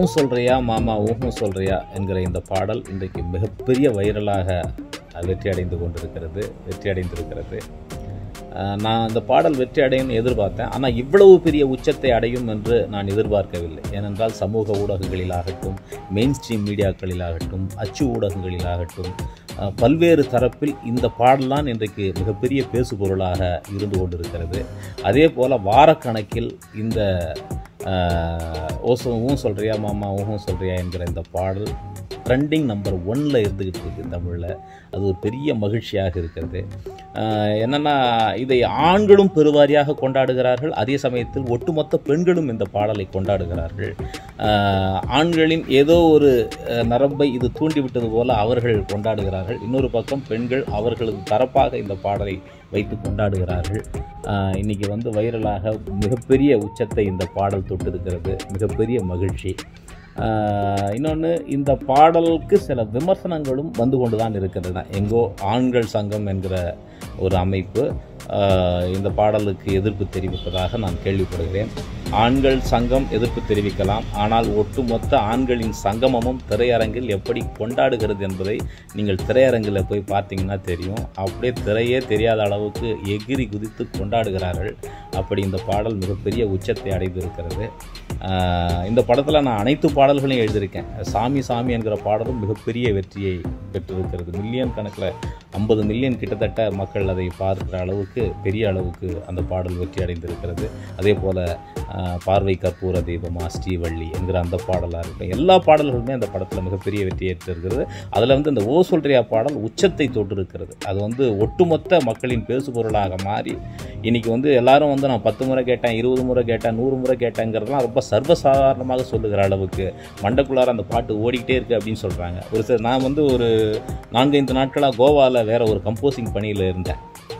ஊன் சொல்கிறியா மாமா ஊஹும் சொல்கிறியா என்கிற இந்த பாடல் இன்றைக்கு மிகப்பெரிய வைரலாக வெற்றி அடைந்து கொண்டிருக்கிறது வெற்றி அடைந்திருக்கிறது அஹ், நான் இந்த பாடல் வெற்றி அடையும்னு எதிர்பார்த்தேன் ஆனால் இவ்வளவு பெரிய உச்சத்தை அடையும் என்று நான் எதிர்பார்க்கவில்லை ஏனென்றால் சமூக ஊடகங்களிலாகட்டும் மெயின் ஸ்ட்ரீம் மீடியாக்களிலாகட்டும் அச்சு ஊடகங்களிலாகட்டும் அஹ், பல்வேறு தரப்பில் இந்த பாடல்தான் இன்றைக்கு மிகப்பெரிய பேசுபொருளாக இருந்து கொண்டிருக்கிறது அதே போல் வாரக்கணக்கில் இந்த ஆஹ், ஓசவும் சொல்கிறியா மாமா ஊஹும் சொல்கிறியா என்கிற இந்த பாடல் ட்ரெண்டிங் நம்பர் ஒன்னில் இருந்துக்கிட்டு இருக்குது தமிழில் அது ஒரு பெரிய மகிழ்ச்சியாக இருக்கிறது ஆஹ், என்னன்னா இதை ஆண்களும் பெருவாரியாக கொண்டாடுகிறார்கள் அதே சமயத்தில் ஒட்டுமொத்த பெண்களும் இந்த பாடலை கொண்டாடுகிறார்கள் ஆஹ், ஆண்களின் ஏதோ ஒரு அஹ், நரம்பை இது தூண்டிவிட்டது போல அவர்கள் கொண்டாடுகிறார்கள் இன்னொரு பக்கம் பெண்கள் அவர்களது தரப்பாக இந்த பாடலை வைத்து கொண்டாடுகிறார்கள் ஆஹ், இன்னைக்கு வந்து வைரலாக மிகப்பெரிய உச்சத்தை இந்த பாடல் தொட்டிருக்கிறது மிகப்பெரிய மகிழ்ச்சி இன்னொன்று இந்த பாடலுக்கு சில விமர்சனங்களும் வந்து கொண்டு தான் இருக்கின்றன எங்கோ ஆண்கள் சங்கம் என்கிற ஒரு அமைப்பு ஆஹ், இந்த பாடலுக்கு எதிர்ப்பு தெரிவிப்பதாக நான் கேள்விப்படுகிறேன் ஆண்கள் சங்கம் எதிர்ப்பு தெரிவிக்கலாம் ஆனால் ஒட்டுமொத்த ஆண்களின் சங்கமமும் திரையரங்கில் எப்படி கொண்டாடுகிறது என்பதை நீங்கள் திரையரங்கில் போய் பார்த்தீங்கன்னா தெரியும் அப்படியே திரையே தெரியாத அளவுக்கு எகிரி குதித்து கொண்டாடுகிறார்கள் அப்படி இந்த பாடல் மிகப்பெரிய உச்சத்தை அடைந்திருக்கிறது ஆஹ் இந்த படத்தில் நான் அனைத்து பாடல்களையும் எழுதியிருக்கேன் சாமி சாமி என்கிற பாடலும் மிகப்பெரிய வெற்றியை பெற்றிருக்கிறது மில்லியன் கணக்கில் ஐம்பது மில்லியன் கிட்டத்தட்ட மக்கள் அதை பார்க்கிற அளவுக்கு பெரிய அளவுக்கு அந்த பாடல் வெற்றி அடைந்திருக்கிறது அதே போல் பார்வை கற்பூர தீபமா ஸ்ரீவள்ளி என்கிற அந்த பாடலாக இருக்கட்டும் எல்லா பாடல்களுமே அந்த படத்தில் மிகப்பெரிய வெற்றி ஏற்றிருக்கிறது அதில் வந்து இந்த ஓ சொல்றியா பாடல் உச்சத்தை தொட்டிருக்கிறது அது வந்து ஒட்டுமொத்த மக்களின் பேசுபொருளாக மாறி இன்னைக்கு வந்து எல்லாரும் வந்து நான் பத்து முறை கேட்டேன் இருபது முறை கேட்டேன் நூறு முறை கேட்டேங்கிறதுலாம் ரொம்ப சர்வசாதாரணமாக சொல்லுகிற அளவுக்கு மண்டக்குள்ளார அந்த பாட்டு ஓடிக்கிட்டே இருக்குது அப்படின்னு சொல்கிறாங்க ஒரு சில நான் வந்து ஒரு நான்கைந்து நாட்களாக கோவாவில் வேற ஒரு கம்போசிங் பணியில் இருந்தேன்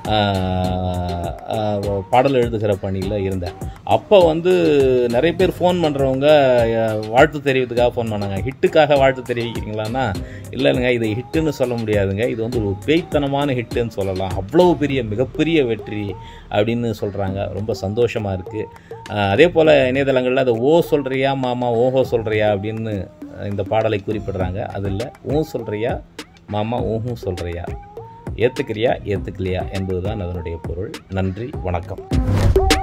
ஆஹ் ஆஹ் பாடல் எழுதுகிற பணியில் இருந்தேன் அப்போ வந்து நிறைய பேர் ஃபோன் பண்ணுறவங்க வாழ்த்து தெரிவித்துக்காக ஃபோன் பண்ணாங்க ஹிட்டுக்காக வாழ்த்து தெரிவிக்கிறீங்களான்னா இல்லைங்க இது ஹிட்டுன்னு சொல்ல முடியாதுங்க இது வந்து ஒரு பேய்த்தனமான ஹிட்டுன்னு சொல்லலாம் அவ்வளவு பெரிய மிகப்பெரிய வெற்றி அப்படின்னு சொல்கிறாங்க ரொம்ப சந்தோஷமாக இருக்குது அதே போல் இணையதளங்களில் அதை ஓ சொல்கிறியா மாமா ஓஹோ சொல்கிறியா அப்படின்னு இந்த பாடலை குறிப்பிடுறாங்க அதில் ஓ சொல்கிறியா மாமா ஓஹும் சொல்கிறியா ஏற்றுக்கிறியா ஏற்றுக்கலையா என்பதுதான் அதனுடைய பொருள் நன்றி வணக்கம்